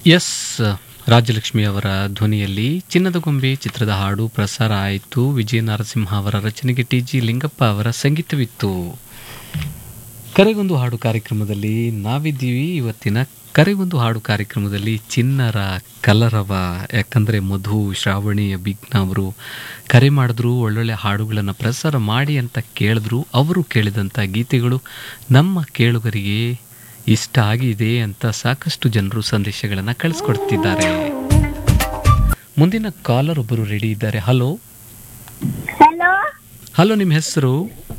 S Rajalakshmi ಅವರ ಧ್ವನಿಯಲ್ಲಿ ಚಿನ್ನದ ಗೊಂಬೆ ಚಿತ್ರದ ಹಾಡು ಪ್ರಸಾರ ಆಯಿತು ವಿಜಯ ನರಸಿಂಹ ಅವರ ರಚನೆಗೆ ಟಿ ಜಿ ಲಿಂಗಪ್ಪ ಅವರ ಸಂಗೀತವಿತ್ತು ಕರೆಗೊಂದು ಹಾಡು ಕಾರ್ಯಕ್ರಮದಲ್ಲಿ ನಾವಿದ್ದೀವಿ ಇವತ್ತಿನ ಕರೆಗೊಂದು ಹಾಡು ಕಾರ್ಯಕ್ರಮದಲ್ಲಿ ಚಿನ್ನರ ಕಲರವ ಯಾಕಂದರೆ ಮಧು ಶ್ರಾವಣಿ ಅಭಿಜ್ಞ ಅವರು ಕರೆ ಮಾಡಿದ್ರು ಒಳ್ಳೊಳ್ಳೆ ಹಾಡುಗಳನ್ನು ಪ್ರಸಾರ ಮಾಡಿ ಅಂತ ಕೇಳಿದ್ರು ಅವರು ಕೇಳಿದಂಥ ಗೀತೆಗಳು ನಮ್ಮ ಕೇಳುಗರಿಗೆ ಇಷ್ಟ ಆಗಿದೆ ಅಂತ ಸಾಕಷ್ಟು ಜನರು ಸಂದೇಶಗಳನ್ನು ಕಳಿಸ್ಕೊಡ್ತಿದ್ದಾರೆ ಮುಂದಿನ ಕಾಲರ್ ಒಬ್ಬರು ರೆಡಿ ಇದ್ದಾರೆ ಹಲೋ ಹಲೋ ಹಲೋ ನಿಮ್ಮ ಹೆಸರು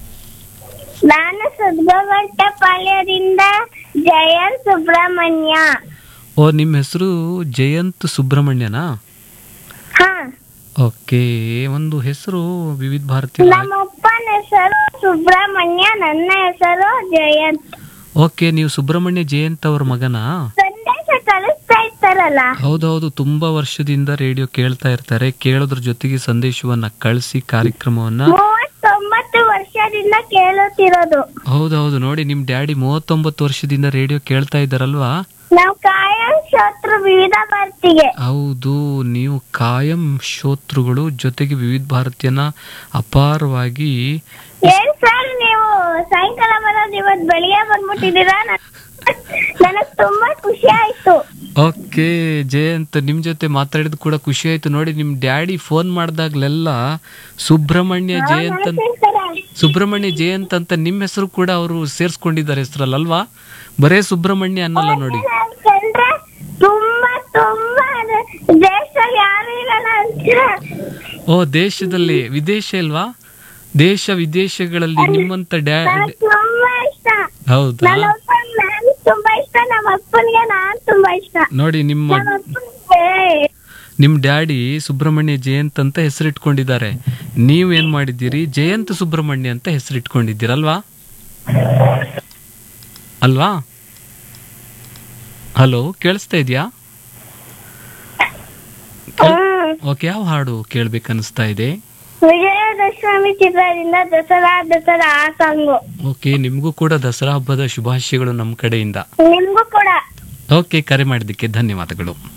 ನಾನು ಸುದ್ಗಘಟ್ಟಪಾಳ್ಯದಿಂದ ಜಯಂತ್ ಸುಬ್ರಹ್ಮಣ್ಯ ಓ ನಿಮ್ಮ ಹೆಸರು ಜಯಂತ್ ಸುಬ್ರಹ್ಮಣ್ಯನಾ ಹಾ ಓಕೆ ಒಂದು ಹೆಸರು ವಿವಿಧ ಭಾರತಿ ನಮ್ಮ ಅಪ್ಪನ ಹೆಸರು ಸುಬ್ರಹ್ಮಣ್ಯ ನನ್ನ ಹೆಸರು ಜಯಂತ್ ಓಕೆ ನೀವು ಸುಬ್ರಹ್ಮಣ್ಯ ಜಯಂತ್ ಅವ್ರ ಮಗನಾ ಸಂದೇಶ ಕಳಿಸ್ತಾ ಇರ್ತಾರಲ್ಲ ಹೌದೌದು ತುಂಬಾ ವರ್ಷದಿಂದ ರೇಡಿಯೋ ಕೇಳ್ತಾ ಇರ್ತಾರೆ ಕೇಳೋದ್ರ ಜೊತೆಗೆ ಸಂದೇಶವನ್ನ ಕಳಿಸಿ ಕಾರ್ಯಕ್ರಮವನ್ನ ಮೂವತ್ತೊಂಬತ್ತು ವರ್ಷದಿಂದ ಕೇಳುತ್ತಿರೋದು ಹೌದೌದು ನೋಡಿ ನಿಮ್ ಡ್ಯಾಡಿ ಮೂವತ್ತೊಂಬತ್ತು ವರ್ಷದಿಂದ ರೇಡಿಯೋ ಕೇಳ್ತಾ ಇದ್ದಾರಲ್ವಾ ನಾವು ಕಾಯಂ ಶೋತ್ರು ವಿವಿಧ ಭಾರತಿಗೆ ಹೌದು ನೀವು ಕಾಯಂ ಶ್ರೋತೃಗಳು ಜೊತೆಗೆ ವಿವಿಧ ಭಾರತೀಯನ ಅಪಾರವಾಗಿ ಏನ್ ಸರ್ ನೀವು ಸಾಯಂಕಾಲ ಬರೋದು ಇವತ್ತು ಬೆಳಿಗ್ಗೆ ಬಂದ್ಬಿಟ್ಟಿದ್ದೀರಾ ನನಗ್ ತುಂಬಾ ಖುಷಿ ಆಯ್ತು ಓಕೆ ಜಯಂತ್ ನಿಮ್ ಜೊತೆ ಮಾತಾಡಿದ್ ಕೂಡ ಖುಷಿ ಆಯ್ತು ನೋಡಿ ನಿಮ್ ಡ್ಯಾಡಿ ಫೋನ್ ಮಾಡ್ದಾಗ್ಲೆಲ್ಲ ಸುಬ್ರಹ್ಮಣ್ಯ ಜಯಂತ್ ಅಂತ ಸುಬ್ರಹ್ಮಣ್ಯ ಜಯಂತ್ ಅಂತ ನಿಮ್ಮ ಹೆಸರು ಕೂಡ ಅವರು ಸೇರ್ಸ್ಕೊಂಡಿದ್ದಾರೆ ಹೆಸರಲ್ಲಿ ಅಲ್ವಾ ಬರೇ ಸುಬ್ರಹ್ಮಣ್ಯ ಅನ್ನಲ್ಲ ನೋಡಿ ಕಂಡ್ರೆ ತುಂಬಾ ತುಂಬಾ ದೇಶದಲ್ಲಿ ಯಾರು ಇರಲ್ಲ ಅಂತೀರ ಓ ದೇಶದಲ್ಲಿ ವಿದೇಶ ಇಲ್ವಾ ದೇಶ ವಿದೇಶಗಳಲ್ಲಿ ನಿಮ್ಮಂತ ಡ್ಯಾ ನನಗ್ ತುಂಬಾ ಇಷ್ಟ ಹೌದಾ ನನ್ನ ಅಪ್ಪ ನಾನು ತುಂಬಾ ಇಷ್ಟ ನಮ್ಮ ಅಪ್ಪನಿಗೆ ನಾನ್ ತುಂಬಾ ಇಷ್ಟ ನೋಡಿ ನಿಮ್ಮ ನಮ್ಮ ಅಪ್ಪನಿಗೆ ನಿಮ್ ಡ್ಯಾಡಿ ಸುಬ್ರಹ್ಮಣ್ಯ ಜಯಂತ್ ಅಂತ ಹೆಸರಿಟ್ಕೊಂಡಿದ್ದಾರೆ ನೀವ್ ಏನ್ ಮಾಡಿದ್ದೀರಿ ಜಯಂತ್ ಸುಬ್ರಹ್ಮಣ್ಯ ಅಂತ ಹೆಸರಿಟ್ಕೊಂಡಿದ್ದೀರಲ್ವಾ ಅಲ್ವಾ ಹಲೋ ಕೇಳಿಸ್ತಾ ಇದೆಯಾ ಹ್ಮ್ ಓಕೆ ಯಾವ ಹಾಡು ಕೇಳ್ಬೇಕನ್ನಿಸ್ತಾ ಇದೆ ವಿಜಯದಶಮಿ ಚಿತ್ರದಿಂದ ದಸರಾ ದಸರಾ ಆ ಸಾಂಗು ಓಕೆ ನಿಮಗೂ ಕೂಡ ದಸರಾ ಹಬ್ಬದ ಶುಭಾಶಯಗಳು ನಮ್ಮ ಕಡೆಯಿಂದ ನಿಮ್ಗೂ ಕೂಡ ಓಕೆ ಕರೆ ಮಾಡಿದ್ದಕ್ಕೆ ಧನ್ಯವಾದಗಳು